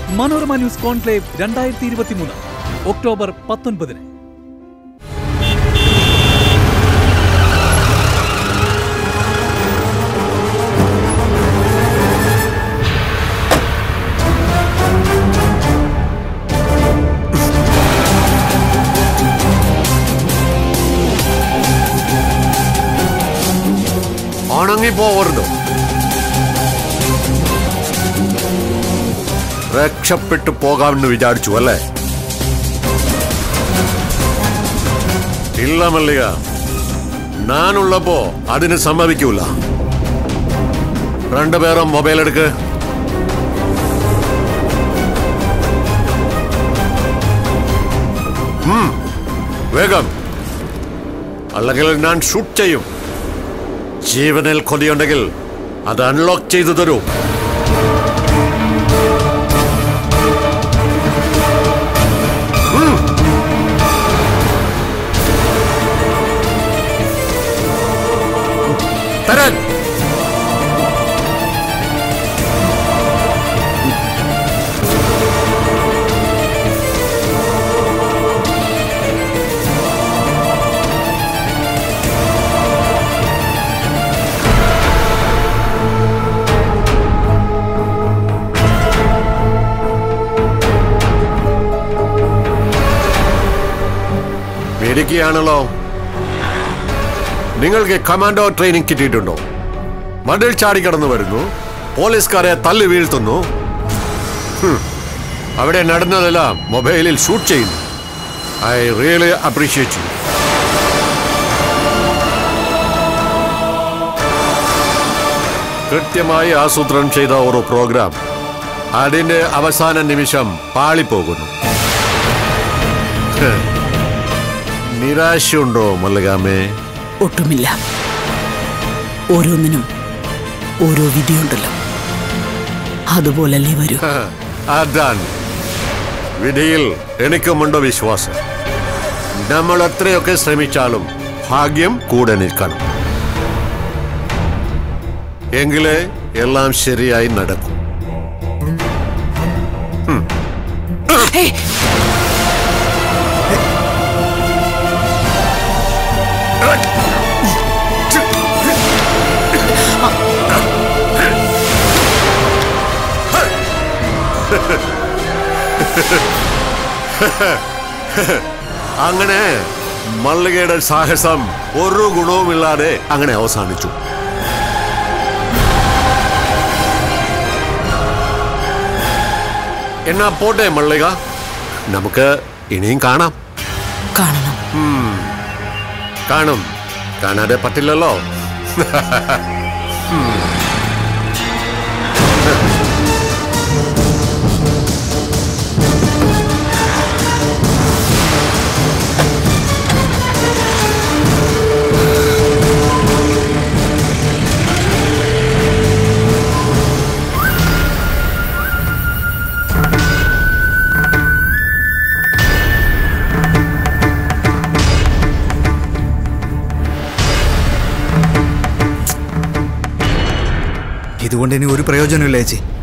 Manorama news conclave രണ്ടായിരത്തി ഇരുപത്തിമൂന്ന് October പത്തൊൻപതിന് ഉണങ്ങിപ്പോവരുത് രക്ഷപ്പെട്ടു പോകാമെന്ന് വിചാരിച്ചു അല്ലേ ഇല്ല മല്ലിക ഞാനുള്ളപ്പോ അതിന് സമ്മതിക്കൂല രണ്ടുപേരും മൊബൈൽ എടുക്ക് ഉം, വേഗം അല്ലെങ്കിൽ ഞാൻ ഷൂട്ട് ചെയ്യും ജീവനിൽ കൊതിയുണ്ടെങ്കിൽ അത് അൺലോക്ക് ചെയ്തു തരൂ ഉം. തരാൻ മേടിക്കുകയാണല്ലോ നിങ്ങൾക്ക് കമാൻഡോ ട്രെയിനിങ് കിട്ടിയിട്ടുണ്ടോ മതിൽ ചാടിക്കടന്നു വരുന്നു പോലീസുകാരെ തല്ലി വീഴ്ത്തുന്നു ഹും, അവിടെ നടന്നതെല്ലാം മൊബൈലിൽ ഷൂട്ട് ചെയ്യുന്നു ഐ റിയലി അപ്രീഷിയേറ്റ് യു കൃത്യമായി ആസൂത്രണം ചെയ്ത ഒരു പ്രോഗ്രാം അതിന്റെ അവസാന നിമിഷം പാളിപ്പോകുന്നു ഹ്. നിരാശയുണ്ടോ മല്ലകാമേ ഒട്ടുമില്ല ഓരോന്നിനും ഓരോ വിധിയുണ്ടല്ലോ അതുപോലല്ലേ വരൂ ഹ, അതാണ് വിധിയിൽ എനിക്കുമുണ്ടോ വിശ്വാസം നമ്മൾ എത്രയൊക്കെ ശ്രമിച്ചാലും ഭാഗ്യം കൂടെ നിൽക്കണം എങ്കിലേ എല്ലാം ശരിയായി നടക്കും ഏയ്, അങ്ങനെ മല്ലികയുടെ സാഹസം ഒരു ഗുണവുമില്ലാതെ അങ്ങനെ അവസാനിച്ചു എന്നാ പോട്ടെ മല്ലിക നമുക്ക് ഇനിയും കാണാം കാണണം കാണും കാണാതെ പറ്റില്ലല്ലോ ഇതുകൊണ്ട് ഇനി ഒരു പ്രയോജനമില്ല ചേച്ചി